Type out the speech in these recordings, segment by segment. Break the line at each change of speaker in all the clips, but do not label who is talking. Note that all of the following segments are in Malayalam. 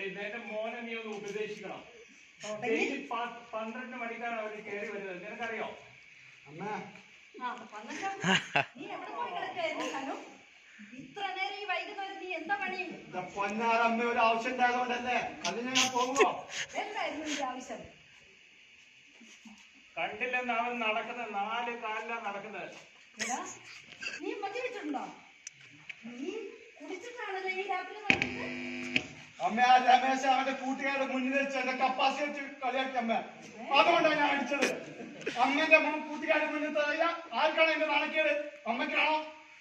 ചെയ്യുന്നത് എന്റെ മോനെ നീ ഒന്ന് ഉപദേശിക്കണം
തുടങ്ങി
ഡെയിലി പ- പന്ത്രണ്ട് മണിക്കാണ് അവർ കയറി വരുന്നത് നിനക്കറിയോ
അമ്മ
ആ വന്നല്ലോ നീ എവിടെ പോയി കിടക്കായിരുന്നു ഹലോ ഇത്ര നേരം ഈ വൈകുന്നേരം നീ എന്താ പണി
ഇതാ പൊന്നാരമ്മ ഒരു ആവശ്യം ഉണ്ടായതുകൊണ്ടല്ലേ അതിന് ഞാൻ പോകുമോ
എന്തായിരുന്നു നിന്റെ ആവശ്യം
കണ്ടില്ലെന്ന് അവൻ നടക്കുന്നത് നാല് കാലിലാണ് നടക്കുന്നത്
എടാ, നീ മദ്യപിച്ചിട്ടുണ്ടോ നീ കുടിച്ചിട്ടാണല്ലോ ഈ രാത്രി നടക്കുന്നത്
അമ്മ ആ രമേശ് അവന്റെ കൂട്ടുകാരുടെ മുന്നിൽ വെച്ച് എന്റെ കപ്പാസിറ്റി കളിയാക്കി അമ്മ അതുകൊണ്ടാണ് ഞാൻ അടിച്ചത് അമ്മന്റെ മുൻ കൂട്ടുകാരുടെ മുന്നിൽ തയ്യ ആർക്കാണ് എന്റെ നാണക്കേട് അമ്മയ്ക്കാണോ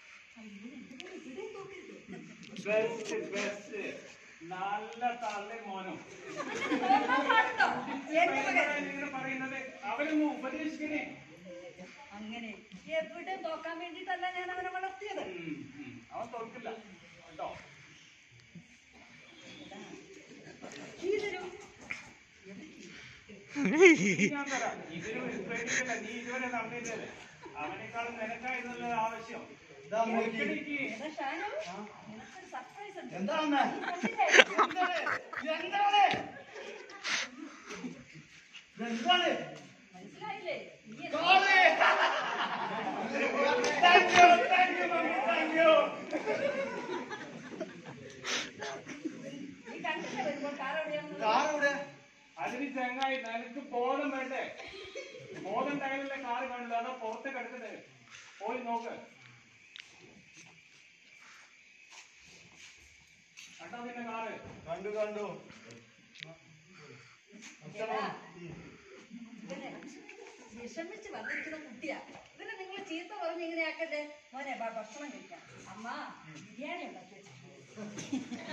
ബെസ്റ്റ് ബെസ്റ്റ് നല്ല തള്ളി മോനും
തോന്നാൻ പാടുണ്ടോ എന്റെ മകൻ
ഇങ്ങനെ പറയുന്നത് അവരൊന്ന് ഉപദേശിക്കണേ
അങ്ങനെ എവിടെ നോക്കാൻ വേണ്ടിട്ടല്ല ഞാൻ അവനെ വളർത്തിയത്
ഉം, ഉം. അവൻ തോൽക്കില്ല കേട്ടോ
നീ തരൂ
ഞാൻ തരാം ഇതിന് പേടിക്കല്ല നീ ഇതുവരെ നടന്നില്ലേ അവനേക്കാളും നിനക്കായിരുന്നല്ലോ ആവശ്യം
ഇതാ നോക്കി.
ഒരിക്കലേക്ക്
എടാ ഷാനു നിനക്കൊരു സർപ്രൈസ് ഉണ്ട്
എന്താ അമ്മ
നീ കണ്ടില്ലേ?
എന്താണ് എന്താണ് എന്താണ്
മനസ്സിലായില്ലേ നീ എന്താ-
കാളേ thank you thank you mummy thank you
നീ കണ്ടില്ലേ വരുമ്പോൾ കാർ എവിടെയാണെന്നുള്ളത്?
കാറവിടെ
അതിന് ചങ്ങായി നിനക്ക് ബോധം വേണ്ടേ ബോധം ഉണ്ടായാലല്ലേ കാറ് കാണില്ല അതോ പുറത്ത് കിടക്കുന്നത് പോയി നോക്ക് കണ്ടോ നിന്റെ കാറ്
കണ്ടു കണ്ടു
എടാ, ഇവനെ വിഷമിച്ച് വന്നിരിക്കുന്ന കുട്ടിയാ ഇവനെ നിങ്ങൾ ചീത്ത പറഞ്ഞ് ഇങ്ങനെ ആക്കല്ലേ മോനെ ബാ ഭക്ഷണം കഴിക്കാം അമ്മ ബിരിയാണി ഉണ്ടാക്കി വെച്ചിട്ടുണ്ട്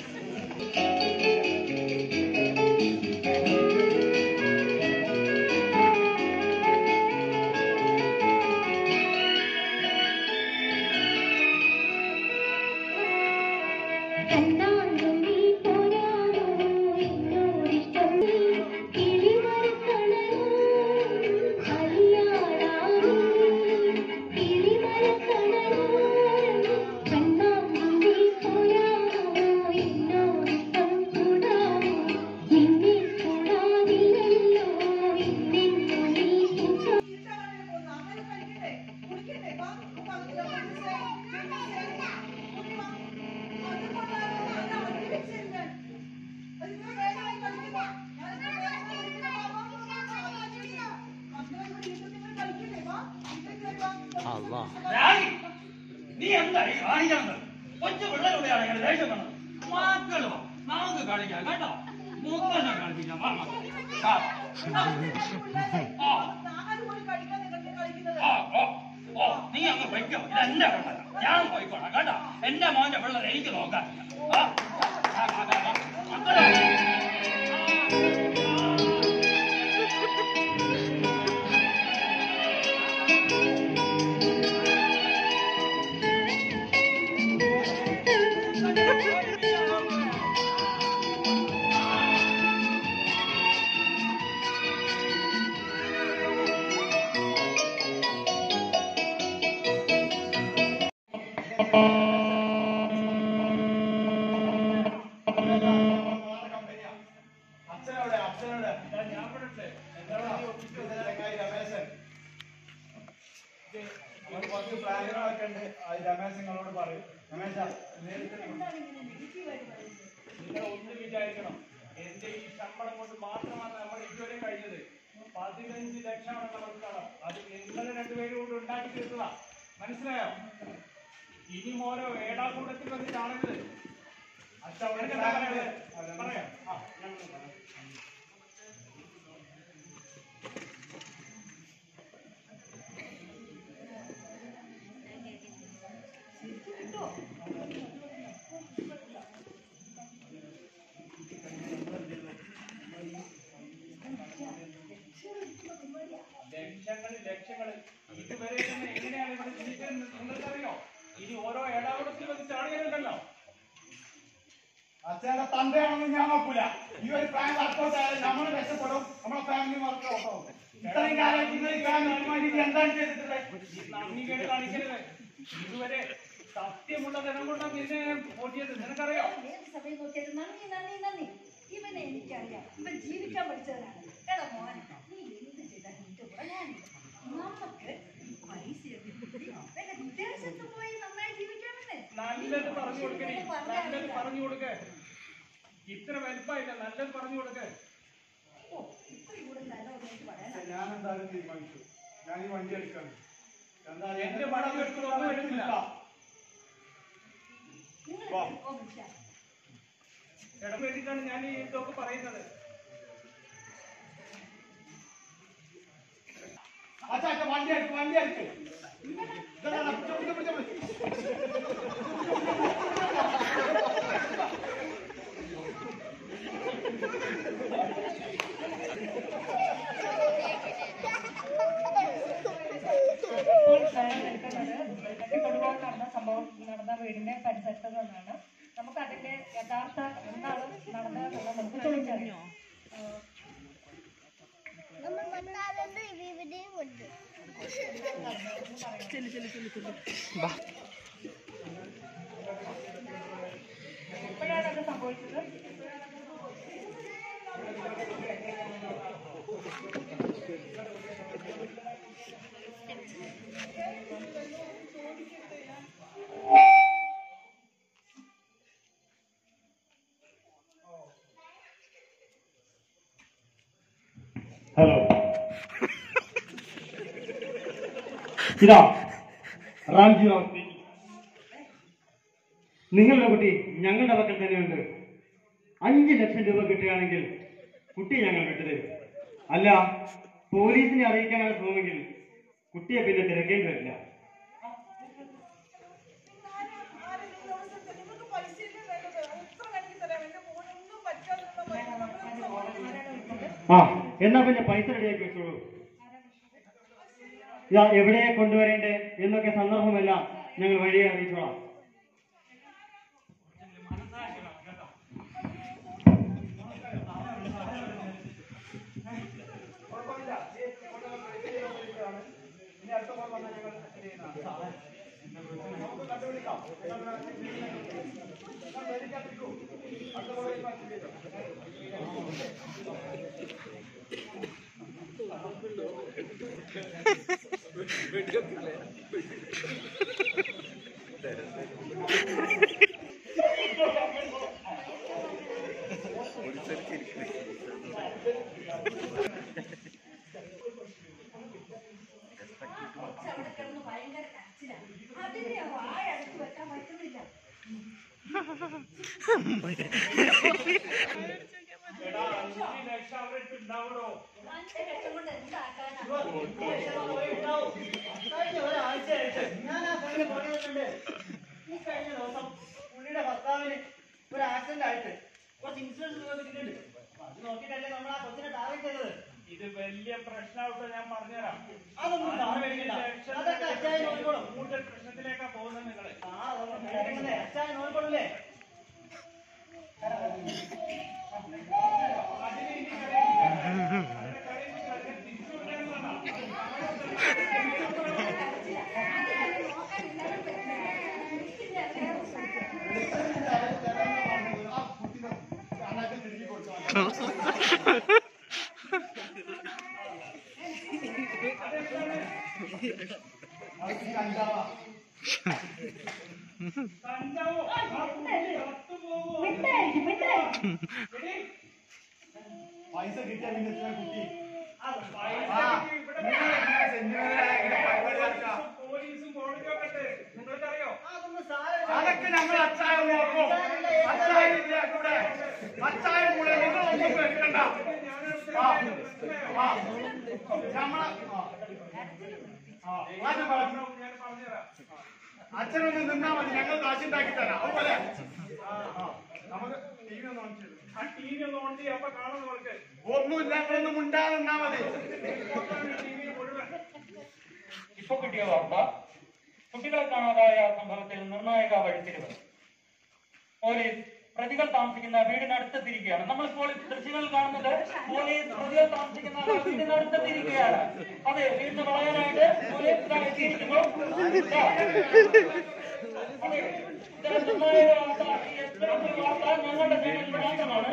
കണ്ണാലും നീ പോരാമോ എന്നോടിഷ്ടം നീ കിളിമരത്തണലും ഹരിയാടാനും കിളിമരത്തണലും കണ്ണാലും നീ പോരാമോ എന്നോടിഷ്ടം കൂടാമോ നിന്നെ കൂടാതില്ലല്ലോ ഇന്നെന്നു നീ സുഖം
രാണി, നീ എന്തായി കാണിക്കുന്നത് കൊച്ചു പിള്ളേരുടെയാണ് ഇങ്ങനെ ദേഷ്യം വന്നത് മക്കളോ നമുക്ക് കളിക്കാം കേട്ടോ മുത്തന്നെ കളിപ്പിക്കാം വാ, മക്കളെ. ആ. ആ. ആ, ഓ, ഓ, നീ അങ്ങ് വയ്ക്കോ ഇത് എന്റെ പിള്ളേരാ ഞാൻ പോയിക്കോളാം കേട്ടോ എന്റെ മോന്റെ പിള്ളേർ എനിക്ക് നോക്കാൻ ആ. ആ, ആ, ആ, ആ. മക്കളെ.
അച്ഛനവിടെ അച്ഛനവിടെ
ഇതാ ഞാൻ ഇവിടെ ഉണ്ട്.
എന്താണ് ഈ ഓഫീസിലെ ചങ്ങായി രമേശൻ അവൻ കുറച്ച് പ്ലാനുകളൊക്കെ ഉണ്ട് ആ രമേശൻ നിങ്ങളോട് പറയും രമേശ നേരിട്ട്
നിങ്ങൾ ഒന്ന് വിചാരിക്കണം എന്റെ ഈ ശമ്പളം കൊണ്ട് മാത്രമാണ് നമ്മൾ ഇതുവരെ കഴിഞ്ഞത് പതിനഞ്ച് ലക്ഷമാണ് നമുക്ക് കടം അത് നിങ്ങൾ രണ്ടുപേരും കൂടെ ഉണ്ടാക്കി തീർത്തതാ മനസ്സിലായോ ഇനി ഓരോ ഏടാകൂടത്തിൽ വന്ന് കാണരുത്
അച്ഛൻ അവിടെ
നിനക്ക് എന്താ പറയാനുള്ളത്? പറയാം ആ, ഞാൻ പറയാം. ലക്ഷങ്ങൾ ലക്ഷങ്ങൾ ഇതുവരെ തന്നെ എങ്ങനെയാണ് ഇവിടെ ജീവിക്കുന്നത് നിങ്ങൾക്കറിയോ ഇനി ഓരോ ഏടാകൂടത്തിൽ വന്ന് ചാടിയാലുണ്ടല്ലോ
അച്ഛന്റെ തന്തയാണെന്ന് ഞാൻ നോക്കൂല ഈ ഒരു പ്ലാൻ വർക്കൗട്ട് ആയാലും നമ്മൾ രക്ഷപ്പെടും നമ്മളെ ഫാമിലി വർക്കൗട്ട് ആവും ഇത്രയും കാലം നിങ്ങൾ ഈ ഫാമിലി വേണ്ടി എന്താണ് ചെയ്തിട്ടുള്ളത്
ഈ നന്ദി കേട് കാണിക്കരുത് ഇതുവരെ സത്യമുള്ള ജനം കൊണ്ടാണ് നിന്നെ ഓടിയത് നിനക്കറിയോ
ഏത് സമയം നോക്കിയാലും നന്ദി നന്ദി നന്ദി ഇവനെ എനിക്കറിയാം ഇവൻ ജീവിക്കാൻ പഠിച്ചവനാണ് എടാ മോനെ നീ എന്ത് ചെയ്താലും നിന്റെ കൂടെ ഞാനില്ല നമുക്ക് പൈസയൊക്കെ കിട്ടി വല്ല വിദേശത്ത് പോയി നന്നായി ജീവിക്കാമെന്നേ
നല്ലത് പറഞ്ഞു കൊടുക്കണേ നല്ലത് പറഞ്ഞു കൊടുക്ക ഇത്ര വലിപ്പമില്ല നല്ലത് പറഞ്ഞു കൊടുക്ക
ഓ ഇത്രയും കൂടെ നല്ലതൊന്നും എനിക്ക് പറയാനാ
ഞാൻ എന്തായാലും തീരുമാനിച്ചു ഞാൻ ഈ വണ്ടി എടുക്കാണ് എന്തായാലും
എന്റെ പണം എടുക്കുന്നതൊന്നും എടുക്കില്ല
നിങ്ങൾ
വാ.
ഓ വിളിച്ചാ
ഇടം വേണ്ടിയിട്ടാണ് ഞാൻ ഈ ഇതൊക്കെ പറയുന്നത്
അച്ഛാ അച്ഛാ വണ്ടി എടുക്ക് വണ്ടി എടുക്ക് ഇതാ, ഇതാ, പിടിച്ചോ, പിടിച്ചോ, പിടിച്ചോ.
ഇപ്പോൾ എടുക്കുന്നത് കൊടുവാൾ നടന്ന സംഭവം നടന്ന വീടിന്റെ പരിസരത്ത് നിന്നാണ് നമുക്ക് അതിന്റെ യഥാർത്ഥ എന്താണ് നടന്നതെന്നുള്ളത് നമുക്ക് ചോദിച്ചറിയാം
നമ്മൾ വന്നാലുണ്ട് ഇവിടെയും ഉണ്ട്
എപ്പോഴാണ് അത് സംഭവിച്ചത്
ഹലോ ഇതാ റാംജി റാം സ്പീക്കിംഗ്. നിങ്ങളുടെ കുട്ടി ഞങ്ങളുടെ പക്കൽ തന്നെയുണ്ട് അഞ്ച് ലക്ഷം രൂപ കിട്ടുകയാണെങ്കിൽ കുട്ടി ഞങ്ങൾ വിട്ടുതരും അല്ല പോലീസിനെ അറിയിക്കാനാണ് ശ്രമമെങ്കിൽ കുട്ടിയെ പിന്നെ തിരക്കേണ്ടി വരില്ല ആ എന്നാ പിന്നെ പൈസ റെഡിയാക്കി വെച്ചോളൂ ഇതാ എവിടെ കൊണ്ടുവരേണ്ടേ എന്നൊക്കെ സന്ദർഭമെല്ലാം ഞങ്ങൾ വഴിയെ അറിയിച്ചോളാം
ഇനി അടുത്ത പോലെ വന്നാൽ ഞങ്ങൾ ചെയ്യുന്നതാണ്. നമുക്ക് കണ്ടുപിടിക്കാം നിങ്ങൾ നിങ്ങൾ പേടിക്കാതിരിക്കൂ. അടുത്ത പോലെ വരുമ്പോൾ ചെയ്തോ.
അവിടെ കിടന്ന് ഭയങ്കര കരച്ചിലാണ് അതിനെ വായ അടച്ചു വെക്കാൻ പറ്റുന്നില്ല
എടാ അഞ്ച് ലക്ഷം അവരുടെ ഉണ്ടാവണോ
അഞ്ച് ലക്ഷം കൊണ്ട് എന്താക്കാനാ
കഴിഞ്ഞ ഒരാഴ്ചയായിട്ട് ഞാൻ ആ ഫോണിൽ പറയുന്നുണ്ട് ഈ കഴിഞ്ഞ ദിവസം പുള്ളിയുടെ ഭർത്താവിന് ഒരു ആക്സിഡന്റ് ആയിട്ട് കുറച്ച് ഇൻഷുറൻസ് രൂപ കിട്ടിയിട്ടുണ്ട് അപ്പൊ അത് നോക്കിയിട്ടല്ലേ നമ്മൾ ആ കൊച്ചിനെ ടാർഗറ്റ് ചെയ്തത്
ഇത് വലിയ പ്രശ്നമായിട്ട് ഞാൻ പറഞ്ഞുതരാം
അതൊന്നും സാറ് പേടിക്കണ്ട അതൊക്കെ അച്ചായ നോക്കിക്കോളും
കൂടുതൽ പ്രശ്നത്തിലേക്കാ പോകുന്നത് നിങ്ങള്
ആ അതൊന്നും പേടിക്കണ്ടേ അച്ചായ നോക്കിക്കോളൂല്ലേ
ആ കുട്ടീനെ നന്നായിട്ട് തിരികെ കൊടുത്തു അത് കഞ്ചാവാ
കഞ്ചാവോ ആ കുട്ടി ചത്തുപോകുമോ? എടീ,
പൈസ കിട്ടിയാൽ പിന്നെ എത്ര കുട്ടി
പൈസ
ആ,
ഇവിടെ
നിങ്ങൾ ഇങ്ങനെ സെന്റിമെന്റലായ ഇങ്ങനെ പരിപാടി നടത്താം.
പോലീസും കോടതിയും ഒക്കെ ഉണ്ട് നിങ്ങൾക്കറിയോ
അതൊന്നും സാരമില്ല
അതൊക്കെ ഞങ്ങൾ അച്ചായ നോക്കും അച്ചായ ഇല്ല കൂടെ അച്ചായ കൂടെ നിങ്ങൾ ഒന്നും വെക്കണ്ട ആ, ആ, ഞമ്മളെ ആ. ആ, അത് പറഞ്ഞു.
ഞാൻ പറഞ്ഞുതരാം
അച്ഛനൊന്ന് നിന്നാ മതി ഞങ്ങൾ കാശുണ്ടാക്കി തരാം അതുപോലെ ആ, ആ. നമുക്ക് ടി വി ഒന്ന് കാണിച്ചു
ആ ടി വി ഒന്ന് ഓൺ ചെയ്യാം അപ്പൊ കാണും നിങ്ങൾക്ക്
ഒന്നുമില്ല നിങ്ങളൊന്നും മുണ്ടാതെ നിന്നാ മതി
ടി വി മുഴുവൻ
ഇപ്പൊ കിട്ടിയ വാർത്ത കുട്ടികളെ കാണാതായ സംഭവത്തിൽ നിർണായക വഴിത്തിരിവ് പോലീസ് പ്രതികൾ താമസിക്കുന്ന വീടിനടുത്തെത്തിയിരിക്കുകയാണ് നമ്മളിപ്പോൾ ദൃശ്യങ്ങൾ കാണുന്നത് പോലീസ് പ്രതികൾ താമസിക്കുന്ന വീടിനടുത്തെത്തിയിരിക്കുകയാണ് അതെ വീടിന് വളയാനായിട്ട് പോലീസ് ഇതാ എത്തിയിരിക്കുന്നു ഇതാ.
വാർത്തകൾ ദേശമായ വാർത്ത എത്രയൊക്കെ വാർത്ത ഞങ്ങളുടെ ചാനൽ മാത്രമാണ്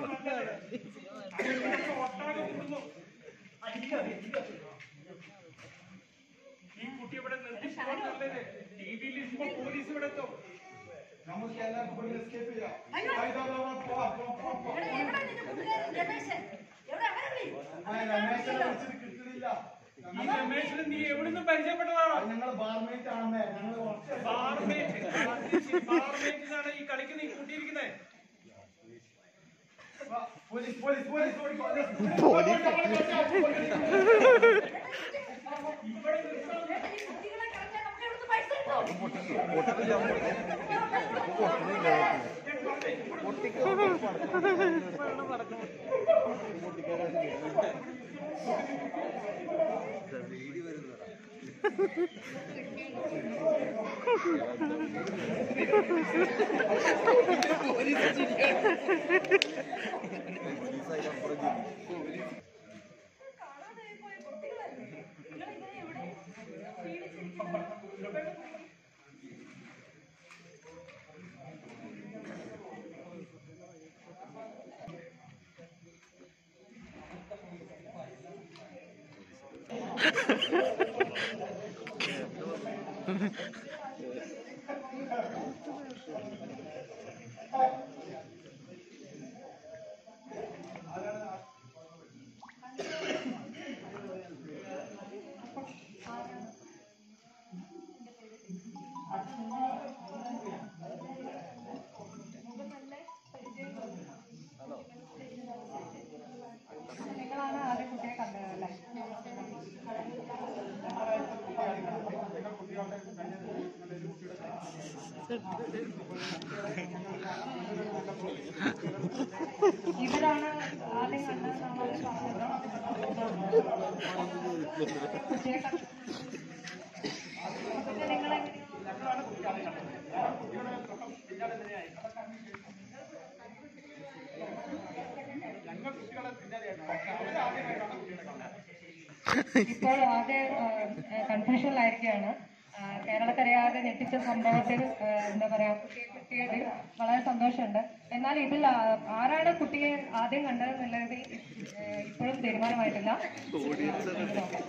ഈ കുട്ടി ഇവിടെ നിർത്തിക്കൊണ്ടല്ലേ ടി വിയിൽ ഇപ്പൊ പോലീസ് ഇവിടെ എത്തും
നമുക്ക് എല്ലാവർക്കും ഇവിടെ എസ്കേപ്പ് ചെയ്യാം
അയ്യോ.
ആയിട്ടോ, പോവാം, പോവാം, പോവാം, പോവാം.
എവിടെ എവിടെ നിന്റെ കൂട്ടുകാരൻ രമേശൻ എവിടെ അവനെ വിളി
അമ്മേ, രമേശനെ വിളിച്ചിട്ട് കിട്ടുന്നില്ല
ഈ രമേശിന് നീ എവിടുന്ന് പരിചയപ്പെട്ടതാണോ
ഞങ്ങൾ ബാർമേറ്റ് ആണമ്മേ ഞങ്ങൾ കുറച്ച്
ബാർമേറ്റ് ബാർമേറ്റിനാണ് ഈ കളിക്കുന്ന ഈ കൂട്ടിയിരിക്കുന്നത്
വാ, പോലീസ് പോലീസ് പോലീസ് ഓടിക്കോ.
ഈ കുട്ടികളെ കളഞ്ഞാൽ നമുക്ക് എവിടുന്ന് പൈസ കിട്ടും കാണാതെ പോയ കുട്ടികളല്ലേ നിങ്ങളിങ്ങനെ എവിടെ ക്ഷീണിച്ചിരിക്കുന്നത്
നിങ്ങളാണ് ആദ്യം കുട്ടിയെ കണ്ടത് അല്ലേ ഇവരാണ് ആദ്യം കണ്ടതെന്നാണ് പറഞ്ഞത് കുട്ടിയെ കണ്ട- പിന്നെ നിങ്ങളെങ്ങനെയാണ് ഇപ്പോൾ ആകെ കൺഫ്യൂഷനിലായിരിക്കുകയാണ് ആ, കേരളക്കരയാകെ ഞെട്ടിച്ച സംഭവത്തിൽ ആ, എന്താ പറയാ കുട്ടിയെ കിട്ടിയതിൽ വളരെ സന്തോഷമുണ്ട് എന്നാൽ ഇതിൽ ആ, ആരാണ് കുട്ടിയെ ആദ്യം കണ്ടതെന്നുള്ളത് ആ, ഇപ്പോഴും തീരുമാനമായിട്ടില്ല നോക്കാം.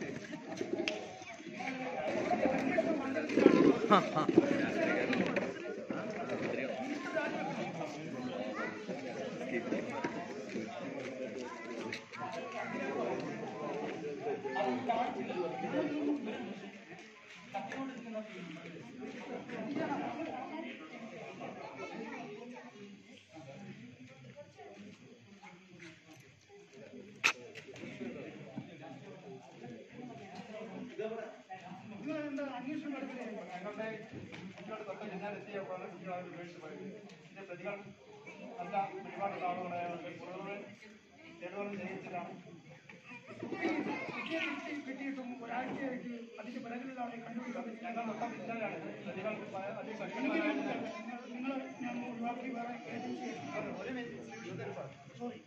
ഞങ്ങളുടെ കുട്ടികളുടെ തൊട്ട് പിന്നാലെത്തിയപ്പോഴാണ് കുട്ടികൾ അവർ ഉപേക്ഷിച്ച് പോയത് ഇതിന്റെ പ്രതികൾ നല്ല ഒരുപാട് ആളുകളായതുകൊണ്ട് കൂടുതൽ തെളിവുകൾ ജയിച്ചതാണ് കിട്ടിയിട്ടും ഒരാഴ്ചയായിട്ട് അതിന്റെ പിറകിലാണ് കണ്ടുപിടിക്കാൻ ഞങ്ങൾ തൊട്ട പിന്നാലെയാണ് പ്രതികൾക്ക് പല അധികം നിങ്ങൾ ഞാൻ ഒഴിവാക്കി വേറെ ഏജൻസി ഒരു മിനിറ്റ് സോറി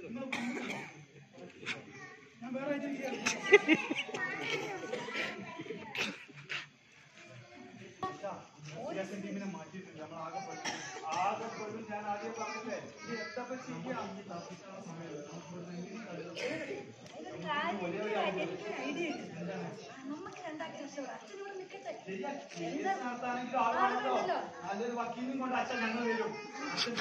ഞാൻ വേറെ ഏജൻസി ടീമിനെ മാറ്റിയിട്ടുണ്ട് നമ്മൾ ആകെ പെട്ടു. ആകെ പെട്ടു. ഞാൻ ആദ്യം പറഞ്ഞില്ലേ ഇത് എന്താ ഇപ്പൊ ചെയ്യാ?
ഒരു കാര്യം എനിക്ക് ഐഡിയ ഉണ്ട് നമുക്ക് രണ്ടാക്കി രക്ഷപ്പെടാം അച്ഛനോട് നിൽക്കട്ടെ
ശരിയാ. കേസ് നടത്താനെങ്കിലും ആളുണ്ടല്ലോ.
ആളുണ്ടല്ലോ.
നല്ലൊരു വക്കീലും കൊണ്ട് അച്ഛൻ ഞങ്ങൾ വരും അച്ഛൻ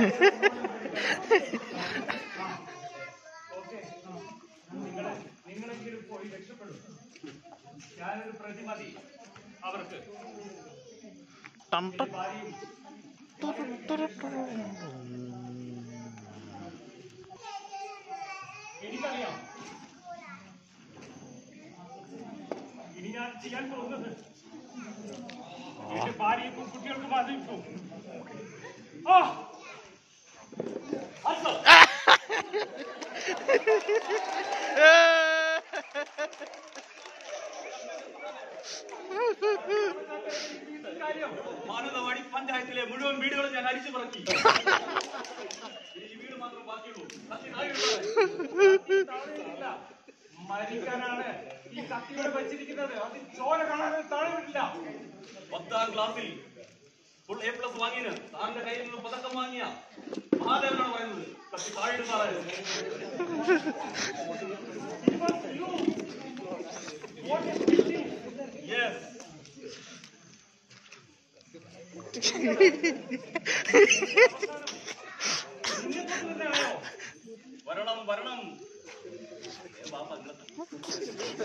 ഓക്കെ നിങ്ങളെ നിങ്ങളെങ്കിലും പോയി രക്ഷപ്പെടും ഞാനൊരു പ്രതിമതി അവർക്ക് എന്റെ ഭാര്യയും എനിക്കറിയാം ഇനി ഞാൻ ചെയ്യാൻ പോകുന്നത് എന്റെ ഭാര്യയ്ക്കും കുട്ടികൾക്കും ബാധിക്കും ആ അച്ഛൻ കാര്യം
മാനന്തവാടി പഞ്ചായത്തിലെ മുഴുവൻ വീടുകളും ഞാൻ അടിച്ചു പറക്കി ഈ വീട് മാത്രം ബാക്കിയുള്ളൂ ബാക്കി നാലുപേരുള്ളൂ.
താഴെയില്ല. മരിക്കാനാണ് ഈ കത്തിയോട് വെച്ചിരിക്കുന്നത് അത് ചോര കാണാൻ താഴെ വിടില്ല
പത്താം ക്ലാസ്സിൽ ഫുൾ എ പ്ലസ് വാങ്ങിയന് സാറിന്റെ കയ്യിൽ നിന്ന് പതക്കം വാങ്ങിയ മഹാദേവനാണ് പറയുന്നത് കത്തി താഴെ സാറേ യെസ് വരണം വരണം ഏ, ബാപ്പ ഇങ്ങോട്ട്.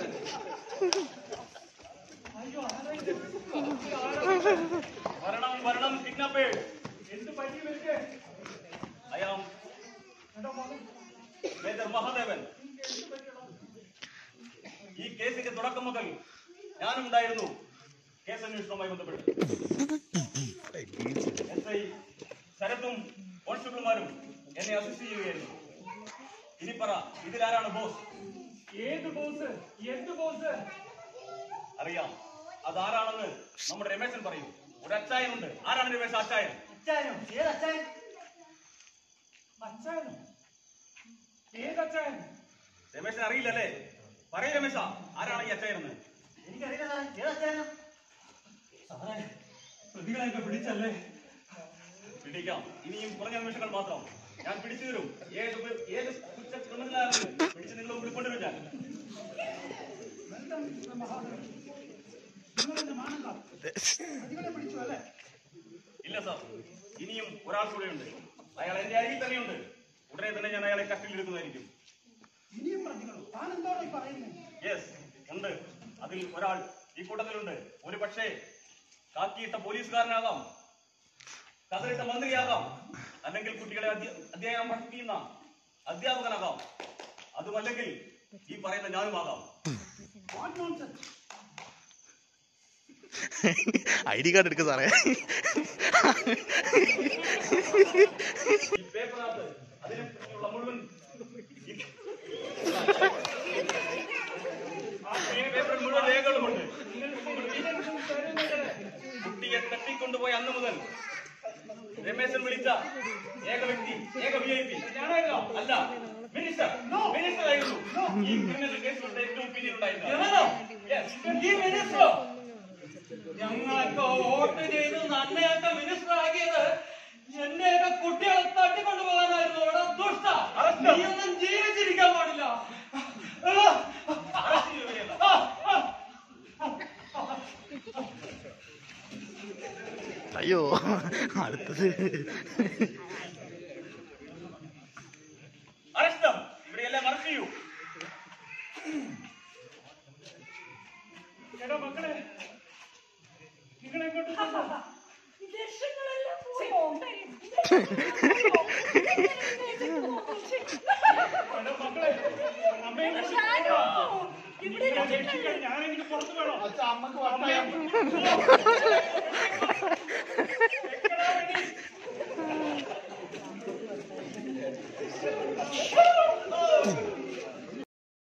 വരണം വരണം കിഡ്നാപ്പേ
എന്ത് പറ്റി ഇവർക്ക്
അയാം മേജർ മഹാദേവൻ ഈ കേസിന്റെ തുടക്കം മുതൽ ഞാനും ഉണ്ടായിരുന്നു കേസ് അന്വേഷണവുമായി ബന്ധപ്പെട്ട് എസ് ഐ ശരത്തും കോൺസ്റ്റബിൾമാരും എന്നെ അസിസ്റ്റ് ചെയ്യുകയായിരുന്നു ഇനി പറ ഇതിലാരാണ് ബോസ്
ഏത് ബോസ് എന്ത് ബോസ്
അറിയാം അതാരാണെന്ന് നമ്മുടെ രമേശൻ പറയും ഒരു അച്ചായനുണ്ട് ആരാണ് രമേശ് അച്ചായൻ
അച്ചായനോ ഏത് അച്ചായൻ
അച്ചായനോ ഏത് അച്ചായൻ
രമേശൻ അറിയില്ലല്ലേ പറയൂ രമേശ ആരാണ് ഈ അച്ചായനെന്ന്
എനിക്കറിയില്ല സാറേ ഏത് അച്ചായനോ
സാറേ പ്രതികളെയൊക്കെ പിടിച്ചല്ലേ പിടിക്കാം ഇനിയും കുറഞ്ഞ നിമിഷങ്ങൾ മാത്രം ഞാൻ പിടിച്ചു തരും ഏത് പേ- ഏത് കുറ്റ ക്രിമിനലാണെന്ന് പിടിച്ച് നിങ്ങൾ മുമ്പിൽ കൊണ്ടുവരും ഞാൻ ഇല്ല സാർ ഇനിയും ഒരാൾ കൂടെയുണ്ട് അയാൾ എന്റെ അരികിൽ തന്നെയുണ്ട് ഉടനെ തന്നെ ഞാൻ അയാളെ കസ്റ്റഡിയിലെടുക്കുന്നതായിരിക്കും യെസ് ഉണ്ട് അതിൽ ഒരാൾ ഈ കൂട്ടത്തിലുണ്ട് ഒരു പക്ഷേ കാക്കിയിട്ട പോലീസുകാരനാകാം കതറിട്ട മന്ത്രിയാകാം അല്ലെങ്കിൽ കുട്ടികളെ അധ്യ- അധ്യയനം പഠിപ്പിക്കുന്ന അധ്യാപകനാകാം അതുമല്ലെങ്കിൽ ഈ പറയുന്ന ഞാനുമാകാം
ഐ ഡി കാർഡ് എടുക്കുക സാറേ
ഈ പേപ്പറിനകത്ത് അതിനെ പറ്റിയുള്ള മുഴുവൻ ഈ പേപ്പറിൽ മുഴുവൻ രേഖകളുമുണ്ട് കുട്ടിയെ തട്ടിക്കൊണ്ടുപോയ അന്ന് മുതൽ രമേശൻ വിളിച്ച ഏക വ്യക്തി ഏക വി ഐ പി
ഞാനായിരുന്നോ
അല്ല മിനിസ്റ്റർ മിനിസ്റ്റർ ആയിരുന്നു ഈ ക്രിമിനൽ കേസുകളുടെ ഏറ്റവും പിന്നിലുണ്ടായിരുന്നു Yes. ഈ മിനിസ്റ്ററോ ഞങ്ങളൊക്കെ വോട്ട് ചെയ്ത് നന്നെയൊക്കെ മിനിസ്റ്റർ ആക്കിയത് എന്നെയൊക്കെ കുട്ടികളെ തട്ടിക്കൊണ്ടുപോകാനായിരുന്നു അവിടെ ദുഷ്ട നീയൊന്നും ജീവിച്ചിരിക്കാൻ പാടില്ല
അയ്യോ അടുത്തത്
അറസ്റ്റം ഇവിടെ എല്ലാം അറസ്റ്റ് ചെയ്യൂ
എടാ മക്കളെ നിങ്ങൾ എങ്ങോട്ട് പോകുന്നു? എടാ മക്കളെ അമ്മയെ
ഇവിടെ
ഞാൻ എനിക്ക് പുറത്തു വേണം
അച്ഛാ അമ്മക്ക് വട്ടായ